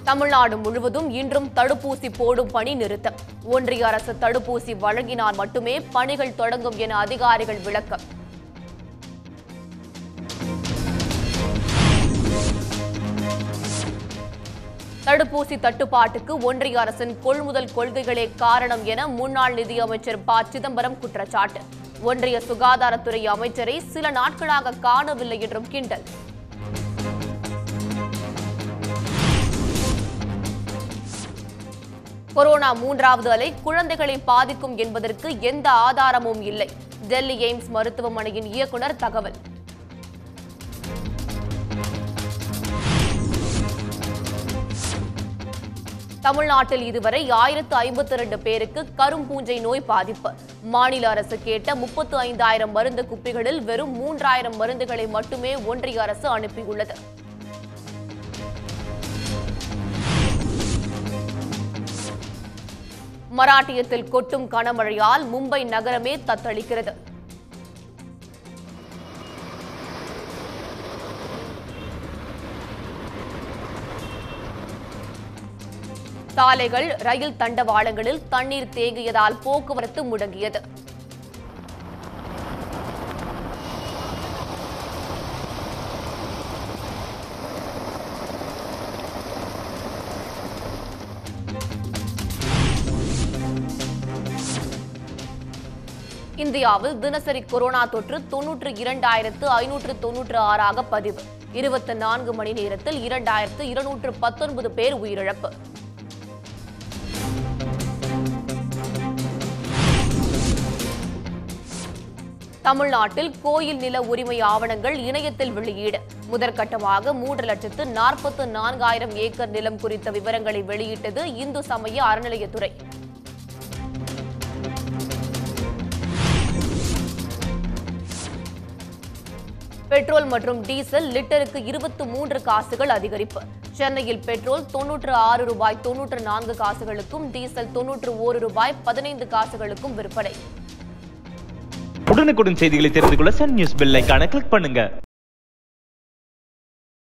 தமிழ்நாடு முழுவதும் இன்றும் தடுப்பூசி போடும் பணி நிறுத்தம் ஒன்றிய அரசு தடுப்பூசி வழங்கினால் மட்டுமே பணிகள் தொடங்கும் என அதிகாரிகள் விளக்கம் தடுப்பூசி தட்டுப்பாட்டுக்கு ஒன்றிய அரசின் கொள்முதல் கொள்கைகளே காரணம் என முன்னாள் நிதியமைச்சர் ப சிதம்பரம் குற்றச்சாட்டு ஒன்றிய சுகாதாரத்துறை அமைச்சரை சில நாட்களாக காணவில்லை என்றும் கிண்டல் கொரோனா மூன்றாவது அலை குழந்தைகளை பாதிக்கும் என்பதற்கு எந்த ஆதாரமும் இல்லை டெல்லி எய்ம்ஸ் மருத்துவமனையின் இயக்குனர் தகவல் தமிழ்நாட்டில் இதுவரை ஆயிரத்து ஐம்பத்தி இரண்டு பேருக்கு கரும்பூஞ்சை நோய் பாதிப்பு மாநில அரசு கேட்ட முப்பத்து ஐந்தாயிரம் மருந்து குப்பிகளில் வெறும் மூன்றாயிரம் மருந்துகளை மட்டுமே ஒன்றிய அரசு அனுப்பியுள்ளது மராட்டியத்தில் கொட்டும் கனமழையால் மும்பை நகரமே தத்தளிக்கிறது சாலைகள் ரயில் தண்டவாளங்களில் தண்ணீர் தேங்கியதால் போக்குவரத்து முடங்கியது இந்தியாவில் தினசரி கொரோனா தொற்று தொன்னூற்று இரண்டாயிரத்து ஐநூற்று தொன்னூற்று ஆறாக பதிவு இருபத்தி நான்கு மணி நேரத்தில் இரண்டாயிரத்து இருநூற்று பத்தொன்பது பேர் உயிரிழப்பு தமிழ்நாட்டில் கோயில் நில உரிமை ஆவணங்கள் இணையத்தில் வெளியீடு முதற்கட்டமாக மூன்று லட்சத்து நாற்பத்து நான்காயிரம் ஏக்கர் நிலம் குறித்த விவரங்களை வெளியிட்டது இந்து சமய அறநிலையத்துறை பெட்ரோல் மற்றும் டீசல் லிட்டருக்கு இருபத்து மூன்று காசுகள் அதிகரிப்பு சென்னையில் பெட்ரோல் தொன்னூற்று ஆறு ரூபாய் தொன்னூற்று நான்கு காசுகளுக்கும் டீசல் தொன்னூற்று ஒரு ரூபாய் பதினைந்து காசுகளுக்கும் விற்பனை உடனுக்குடன் செய்திகளை தெரிந்து கொள்ள சன் நியூஸ் பெல் ஐகானை கிளிக் பண்ணுங்க